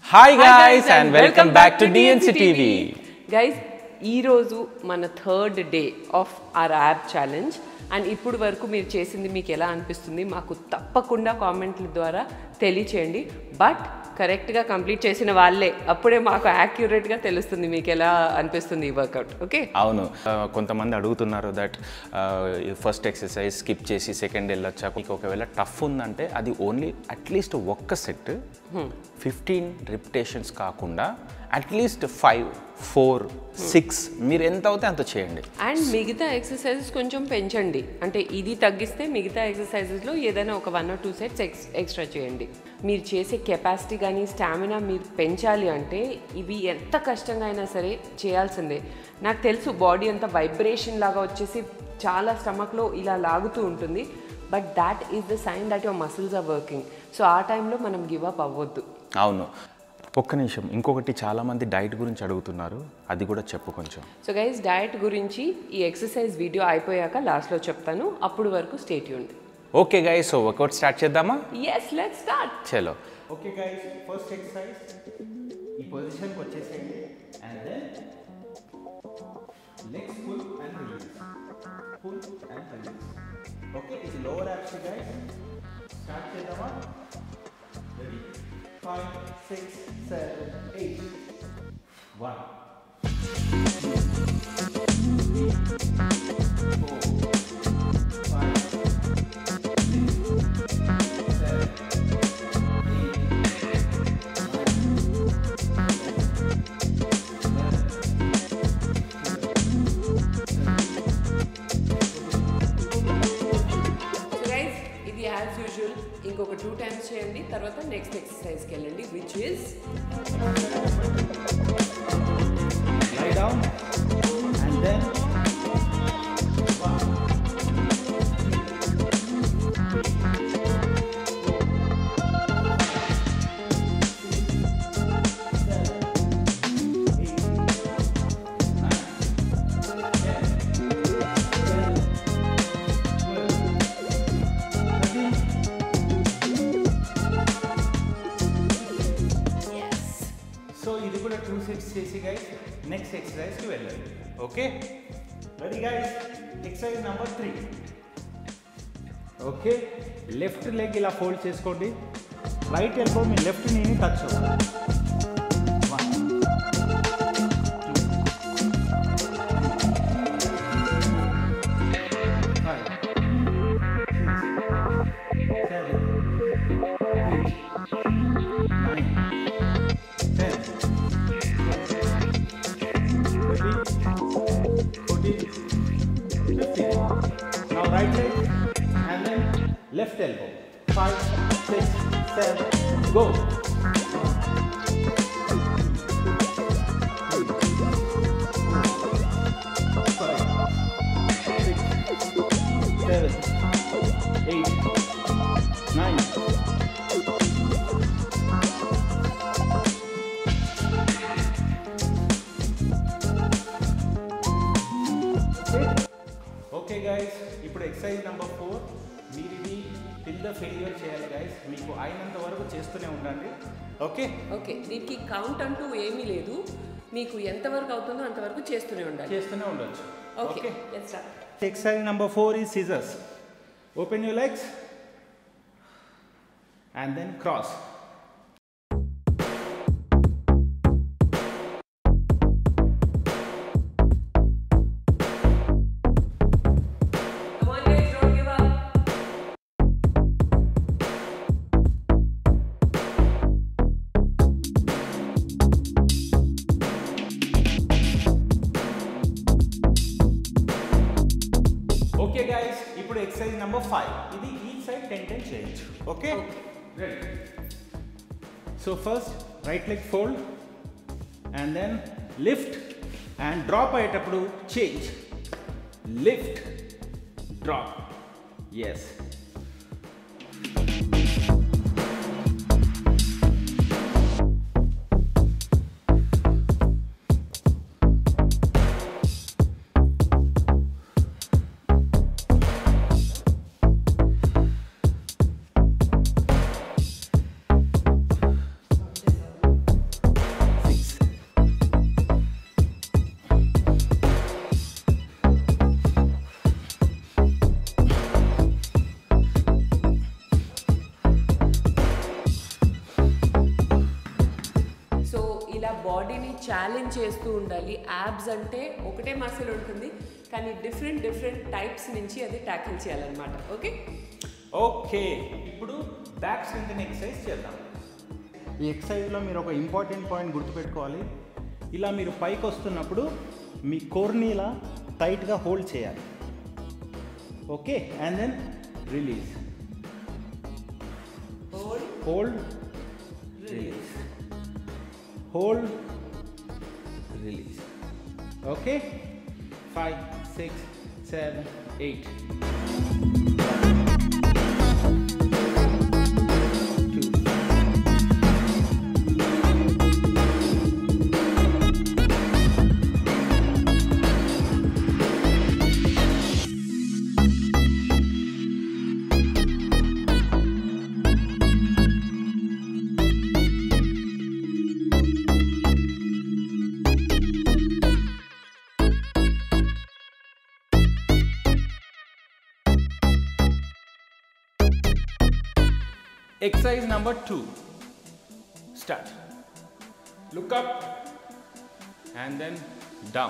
Hi guys and welcome back to DNC TV guys ఈరోజు మన third day of our abs challenge and ఇప్పుడు వరకు మీరు చేసింది మీకు ఎలా అనిపిస్తుంది మాకు తప్పకుండా కామెంట్ల ద్వారా తెలియచేయండి బట్ కరెక్ట్గా కంప్లీట్ చేసిన వాళ్ళే అప్పుడే మాకు యాక్యురేట్గా తెలుస్తుంది మీకు ఎలా అనిపిస్తుంది ఈ వర్కౌట్ ఓకే అవును ఆ, కొంతమంది అడుగుతున్నారు దట్ ఫస్ట్ ఎక్సర్సైజ్ స్కిప్ చేసి సెకండ్ వెళ్ళొచ్చా మీకు ఒకవేళ టఫ్ ఉందంటే అది ఓన్లీ అట్లీస్ట్ ఒక్క సెట్ ఫిఫ్టీన్ రిపిటేషన్స్ కాకుండా అట్లీస్ట్ ఫైవ్ ఫోర్ సిక్స్ మీరు ఎంత అవుతే అంత చేయండి అండ్ మిగతా ఎక్సర్సైజెస్ కొంచెం పెంచండి అంటే ఇది తగ్గిస్తే మిగతా ఎక్సర్సైజెస్లో ఏదైనా ఒక one or two sets ex extra చేయండి మీరు చేసే కెపాసిటీ కానీ స్టామినా మీరు పెంచాలి అంటే ఇవి ఎంత కష్టంగా అయినా సరే చేయాల్సిందే నాకు తెలుసు బాడీ అంతా వైబ్రేషన్ లాగా వచ్చేసి చాలా స్టమక్లో ఇలా లాగుతూ ఉంటుంది but that is the sign that your muscles are working so ఆ టైంలో మనం గివ్ అప్ అవ్వద్దు అవును ఒక్క నిమిషం ఇంకొకటి చాలామంది డైట్ గురించి అడుగుతున్నారు అది కూడా చెప్పు కొంచెం సో గైస్ డయట్ గురించి ఈ ఎక్సర్సైజ్ వీడియో అయిపోయాక లాస్ట్లో చెప్తాను అప్పుడు వరకు స్టేట్ ఉండి okay guys so workout start చేద్దామా ఎస్ లెట్ స్టార్ట్ చలో ఓకే గైస్ ఫస్ట్ ఎక్సర్సైజ్ ఈ పొజిషన్కి వచ్చేసేయండి and then legs pull and release pull and release okay ఇది లోవర్ యాప్స్ గైస్ స్టార్ట్ చేద్దామా ready five six seven eight one so guys ఇది as usual ఇంకొక two times చేయండి తర్వాత నెక్స్ట్ ఎక్సర్సైజ్కి వెళ్ళండి which is lie down and then so ఇది కూడా టూ సెట్స్ చేసి గైస్ నెక్స్ట్ ఎక్సర్సైజ్కి వెళ్ళండి okay ready guys exercise number three okay left leg ఇలా ఫోల్డ్ చేసుకోండి రైట్ ఎల్బో మీ లెఫ్ట్ నీని టచ్ అవుతుంది One, two, five, six, seven, eight, nine, ten, thirteen, fourteen, fifteen. Now right leg and then left elbow. Five, six, seven, go. Five, six, seven, eight, nine, okay guys ఇప్పుడు exercise number four మీరు ఇది till the failure చేయాలి guys మీకు అయినంత వరకు చేస్తూనే ఉండండి okay okay దీనికి కౌంట్ అంటూ ఏమీ లేదు మీకు ఎంతవరకు అవుతుందో అంతవరకు చేస్తూనే ఉండాలి చేస్తూనే ఉండొచ్చు okay let's start Exercise number four is scissors. Open your legs and then cross. Come on guys, don't give up. Okay guys ఇప్పుడు ఎక్సర్సైజ్ నెంబర్ ఫైవ్ ఇది ఈ సైడ్ టెన్ టెన్ చేయొచ్చు okay ready so first right leg fold and then lift and drop అయ్యేటప్పుడు change lift drop yes challenge చేస్తూ ఉండాలి abs అంటే ఒకటే muscle ఉంటుంది కానీ డిఫరెంట్ డిఫరెంట్ టైప్స్ నుంచి అది ట్యాకిల్ చేయాలన్నమాట ఓకే ఓకే ఇప్పుడు బ్యాక్ స్ట్రెంగ్ ఎక్సర్సైజ్ చేద్దాం ఈ ఎక్సర్సైజ్లో మీరు ఒక ఇంపార్టెంట్ పాయింట్ గుర్తుపెట్టుకోవాలి ఇలా మీరు పైకి వస్తున్నప్పుడు మీ కోర్నీలా టైట్గా హోల్డ్ చేయాలి okay and then release hold release hold release okay five six seven eight Exercise number two. Start. Look up and then down.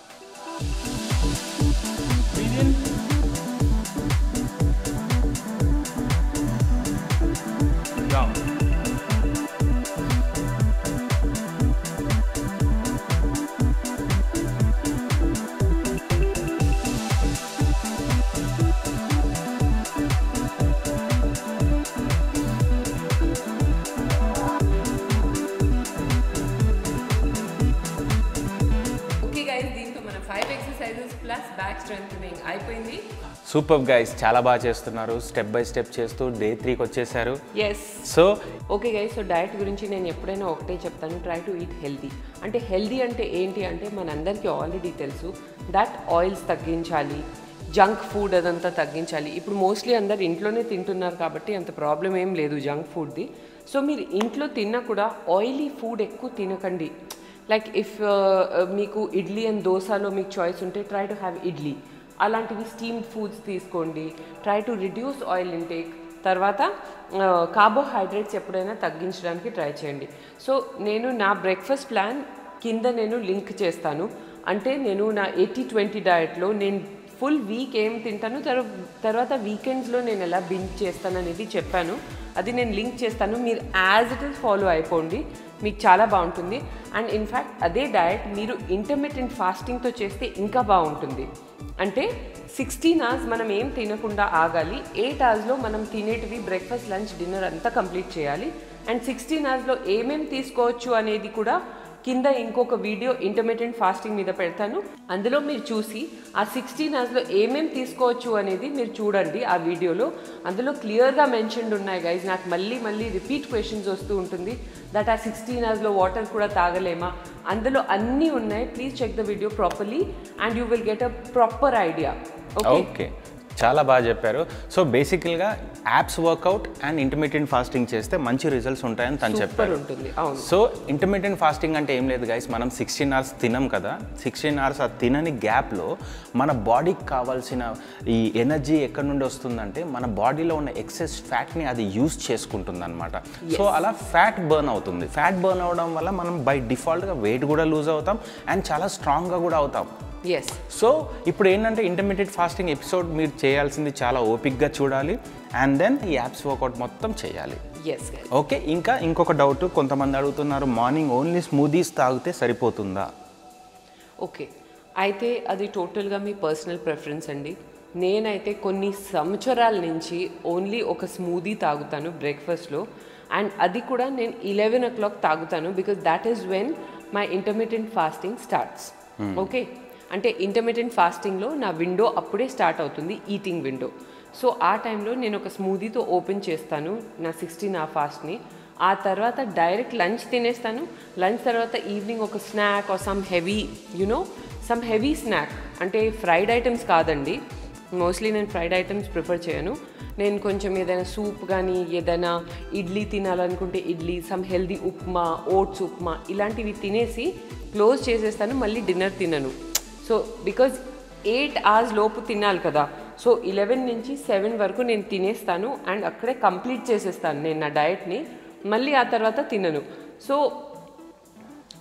Breathe in. Down. Okay guys దీంతో మన ఫైవ్ ఎక్సర్సైజెస్ ప్లస్ బ్యాక్ స్ట్రెంగ్ అయిపోయింది super guys చాలా బాగా చేస్తున్నారు step by step చేస్తూ day త్రీకి వచ్చేసారు yes so okay guys so diet గురించి నేను ఎప్పుడైనా ఒకటే చెప్తాను ట్రై టు ఈట్ హెల్దీ అంటే హెల్దీ అంటే ఏంటి అంటే మనందరికీ ఆల్రెడీ తెలుసు దట్ ఆయిల్స్ తగ్గించాలి జంక్ ఫుడ్ అదంతా తగ్గించాలి ఇప్పుడు మోస్ట్లీ అందరు ఇంట్లోనే తింటున్నారు కాబట్టి అంత ప్రాబ్లం ఏం లేదు జంక్ ఫుడ్ది సో మీరు ఇంట్లో తిన్నా కూడా ఆయిలీ ఫుడ్ ఎక్కువ తినకండి లైక్ ఇఫ్ మీకు ఇడ్లీ అండ్ దోశలో మీకు చాయిస్ ఉంటే ట్రై టు హ్యావ్ ఇడ్లీ అలాంటివి స్టీమ్డ్ ఫుడ్స్ తీసుకోండి try to reduce oil intake తర్వాత కార్బోహైడ్రేట్స్ ఎప్పుడైనా తగ్గించడానికి ట్రై చేయండి సో నేను నా బ్రేక్ఫాస్ట్ ప్లాన్ కింద నేను లింక్ చేస్తాను అంటే నేను నా ఎయిటీ ట్వంటీ డయట్లో నేను ఫుల్ వీక్ ఏం తింటాను తర్వా తర్వాత వీకెండ్స్లో నేను ఎలా బింక్ చేస్తాను అనేది చెప్పాను అది నేను లింక్ చేస్తాను మీరు యాజ్ ఇట్ ఇస్ ఫాలో అయిపోండి మీకు చాలా బాగుంటుంది అండ్ ఇన్ఫ్యాక్ట్ అదే డయట్ మీరు ఇంటర్మీడియట్ ఫాస్టింగ్తో చేస్తే ఇంకా బాగుంటుంది అంటే సిక్స్టీన్ అవర్స్ మనం ఏం తినకుండా ఆగాలి ఎయిట్ అవర్స్లో మనం తినేటివి బ్రేక్ఫాస్ట్ లంచ్ డిన్నర్ అంతా కంప్లీట్ చేయాలి అండ్ సిక్స్టీన్ అవర్స్లో ఏమేమి తీసుకోవచ్చు అనేది కూడా కింద ఇంకొక వీడియో ఇంటర్మీడియట్ ఫాస్టింగ్ మీద పెడతాను అందులో మీరు చూసి ఆ సిక్స్టీన్ అవర్స్లో ఏమేమి తీసుకోవచ్చు అనేది మీరు చూడండి ఆ వీడియోలో అందులో క్లియర్గా మెన్షన్డ్ ఉన్నాయి గైజ్ నాకు మళ్ళీ మళ్ళీ రిపీట్ క్వశ్చన్స్ వస్తూ ఉంటుంది దట్ ఆ సిక్స్టీన్ అవర్స్లో వాటర్ కూడా తాగలేమా అందులో అన్నీ ఉన్నాయి please check the video properly and you will get a proper idea okay okay చాలా బాగా చెప్పారు సో బేసికల్గా abs workout and intermediate fasting చేస్తే మంచి రిజల్ట్స్ ఉంటాయని తను సూపర్ చెప్పారు ఉంటుంది అవును సో ఇంటర్మీడియట్ ఫాస్టింగ్ అంటే ఏం లేదు గైస్ మనం సిక్స్టీన్ అవర్స్ తినం కదా సిక్స్టీన్ అవర్స్ ఆ తినని గ్యాప్లో మన బాడీకి కావాల్సిన ఈ ఎనర్జీ ఎక్కడి నుండి వస్తుందంటే మన బాడీలో ఉన్న ఎక్సెస్ ఫ్యాట్ని అది యూజ్ చేసుకుంటుంది అనమాట సో అలా ఫ్యాట్ బర్న్ అవుతుంది ఫ్యాట్ బర్న్ అవడం వల్ల మనం బై డిఫాల్ట్గా వెయిట్ కూడా లూజ్ అవుతాం అండ్ చాలా స్ట్రాంగ్గా కూడా అవుతాం ఎస్ సో ఇప్పుడు ఏంటంటే ఇంటర్మీడియట్ ఫాస్టింగ్ ఎపిసోడ్ మీరు చేయాల్సింది చాలా ఓపిక్గా చూడాలి అండ్ దెన్ ఈ యాప్స్ వర్కౌట్ మొత్తం చేయాలి ఎస్ గైస్ ఓకే ఇంకా ఇంకొక డౌట్ కొంతమంది అడుగుతున్నారు మార్నింగ్ ఓన్లీ స్మూదీస్ తాగితే సరిపోతుందా ఓకే అయితే అది టోటల్గా మీ పర్సనల్ ప్రిఫరెన్స్ అండి నేనైతే కొన్ని సంవత్సరాల నుంచి ఓన్లీ ఒక స్మూదీ తాగుతాను బ్రేక్ఫాస్ట్లో అండ్ అది కూడా నేను ఇలెవెన్ ఓ క్లాక్ తాగుతాను because that is when my intermediate fasting starts okay అంటే ఇంటర్మీడియట్ ఫాస్టింగ్లో నా విండో అప్పుడే స్టార్ట్ అవుతుంది ఈటింగ్ విండో సో ఆ టైంలో నేను ఒక స్మూదీతో ఓపెన్ చేస్తాను నా సిక్స్టీన్ ఆ ఫాస్ట్ని ఆ తర్వాత డైరెక్ట్ లంచ్ తినేస్తాను లంచ్ తర్వాత ఈవినింగ్ ఒక snack or some heavy you know some heavy snack అంటే ఫ్రైడ్ ఐటమ్స్ కాదండి మోస్ట్లీ నేను ఫ్రైడ్ ఐటమ్స్ ప్రిఫర్ చేయను నేను కొంచెం ఏదైనా సూప్ కానీ ఏదైనా ఇడ్లీ తినాలనుకుంటే idli some healthy upma oats upma ఇలాంటివి తినేసి క్లోజ్ చేసేస్తాను మళ్ళీ డిన్నర్ తినను సో బికాజ్ ఎయిట్ అవర్స్ లోపు తినాలి కదా సో ఇలెవెన్ నుంచి సెవెన్ వరకు నేను తినేస్తాను అండ్ అక్కడే కంప్లీట్ చేసేస్తాను నేను నా డయట్ని మళ్ళీ ఆ తర్వాత తినను సో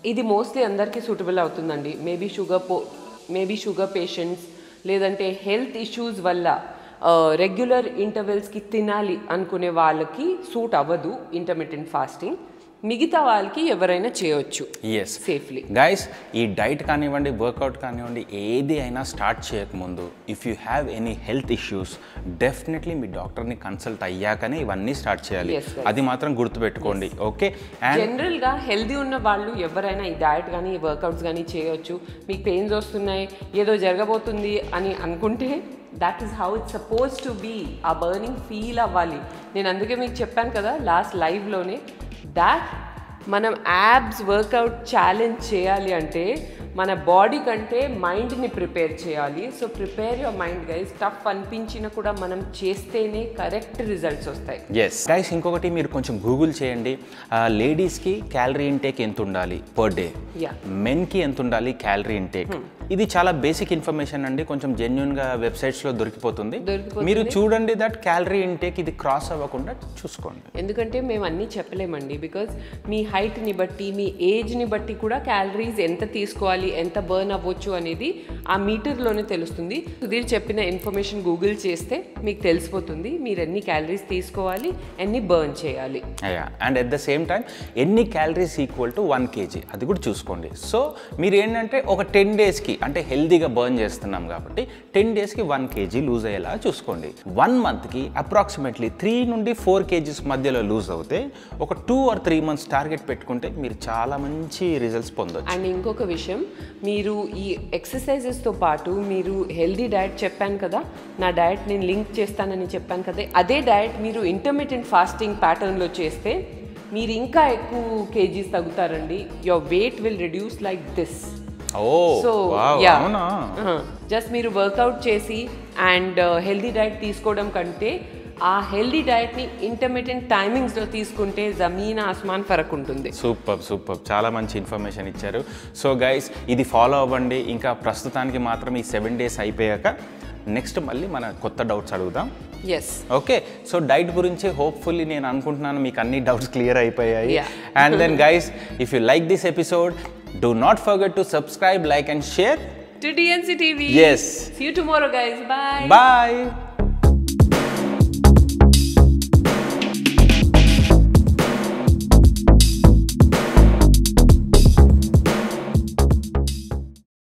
ఇది మోస్ట్లీ అందరికీ సూటబుల్ అవుతుందండి మేబీ షుగర్ పో మేబీ షుగర్ పేషెంట్స్ లేదంటే హెల్త్ ఇష్యూస్ వల్ల రెగ్యులర్ ఇంటర్వెల్స్కి తినాలి అనుకునే వాళ్ళకి సూట్ అవ్వదు ఇంటర్మీడియట్ ఫాస్టింగ్ మిగతా వాళ్ళకి ఎవరైనా చేయొచ్చు ఎస్ సేఫ్లీ గైస్ ఈ డైట్ కానివ్వండి వర్కౌట్ కానివ్వండి ఏది అయినా స్టార్ట్ చేయకముందు if you have any health issues definitely మీ డాక్టర్ని కన్సల్ట్ అయ్యాకనే ఇవన్నీ స్టార్ట్ చేయాలి Yes, guys. అది మాత్రం గుర్తుపెట్టుకోండి ఓకే అండ్ జనరల్గా హెల్దీ ఉన్న వాళ్ళు ఎవరైనా ఈ డయట్ కానీ వర్కౌట్స్ కానీ చేయొచ్చు మీకు పెయిన్స్ వస్తున్నాయి ఏదో జరగబోతుంది అని అనుకుంటే that is how it supposed to be ఆ బర్నింగ్ ఫీల్ అవ్వాలి నేను అందుకే మీకు చెప్పాను కదా లాస్ట్ లైవ్లోనే దాట్ మనం యాబ్స్ వర్కౌట్ ఛాలెంజ్ చేయాలి అంటే మన బాడీ కంటే మైండ్ని ప్రిపేర్ చేయాలి so prepare your mind guys tough అనిపించినా కూడా మనం చేస్తేనే కరెక్ట్ రిజల్ట్స్ వస్తాయి ఎస్ గైస్ ఇంకొకటి మీరు కొంచెం గూగుల్ చేయండి లేడీస్కి క్యాలరీ ఇంటేక్ ఎంత ఉండాలి పర్ డే Yeah. మెన్కి ఎంత ఉండాలి క్యాలరీ ఇంటేక్ ఇది చాలా బేసిక్ ఇన్ఫర్మేషన్ అండి కొంచెం జెన్యున్గా వెబ్సైట్స్లో దొరికిపోతుంది దొరికిపోతుంది. మీరు చూడండి దట్ క్యాలరీ ఇంటేక్ ఇది క్రాస్ అవ్వకుండా చూసుకోండి ఎందుకంటే మేము అన్నీ చెప్పలేమండి బికాజ్ మీ హైట్ని బట్టి మీ ఏజ్ని బట్టి కూడా క్యాలరీస్ ఎంత తీసుకోవాలి ఎంత బర్న్ అవ్వచ్చు అనేది ఆ మీటర్లోనే తెలుస్తుంది సుధీర్ చెప్పిన ఇన్ఫర్మేషన్ గూగుల్ చేస్తే మీకు తెలిసిపోతుంది మీరు ఎన్ని క్యాలరీస్ తీసుకోవాలి ఎన్ని బర్న్ చేయాలి and at the same time ఎన్ని calories equal to one KG అది కూడా చూసుకోండి సో మీరు ఏంటంటే ఒక టెన్ డేస్కి అంటే హెల్దీగా బర్న్ చేస్తున్నాం కాబట్టి టెన్ డేస్కి వన్ కేజీ లూజ్ అయ్యేలా చూసుకోండి వన్ మంత్కి అప్రాక్సిమేట్లీ త్రీ నుండి ఫోర్ కేజీస్ మధ్యలో లూజ్ అవుతే ఒక two or three months target పెట్టుకుంటే మీరు చాలా మంచి రిజల్ట్స్ పొందొచ్చు అండ్ ఇంకొక విషయం మీరు ఈ ఎక్సర్సైజెస్తో పాటు మీరు హెల్దీ డయట్ చెప్పాను కదా నా డయట్ నేను లింక్ చేస్తానని చెప్పాను కదా అదే డయట్ మీరు ఇంటర్మీడియట్ ఫాస్టింగ్ ప్యాటర్న్లో చేస్తే మీరు ఇంకా ఎక్కువ కేజీస్ తగ్గుతారండి your weight will reduce like this oh so wow, yeah అవునా జస్ట్ మీరు వర్కౌట్ చేసి అండ్ హెల్దీ డైట్ తీసుకోవడం కంటే ఆ హెల్దీ డైట్ని ఇంటర్మీడియట్ టైమింగ్స్లో తీసుకుంటే జమీన్ ఆస్మాన్ ఫరక్ ఉంటుంది సూపర్ సూపర్ చాలా మంచి ఇన్ఫర్మేషన్ ఇచ్చారు సో గైస్ ఇది ఫాలో అవ్వండి ఇంకా ప్రస్తుతానికి మాత్రం ఈ సెవెన్ డేస్ అయిపోయాక నెక్స్ట్ మళ్ళీ మన కొత్త డౌట్స్ అడుగుదాం ఎస్ ఓకే సో డైట్ గురించి హోప్ఫుల్లీ నేను అనుకుంటున్నాను మీకు అన్ని డౌట్స్ క్లియర్ అయిపోయాయి Yeah. And then guys if you like this episode do not forget to subscribe like and share to DNC TV Yes. See you tomorrow guys bye bye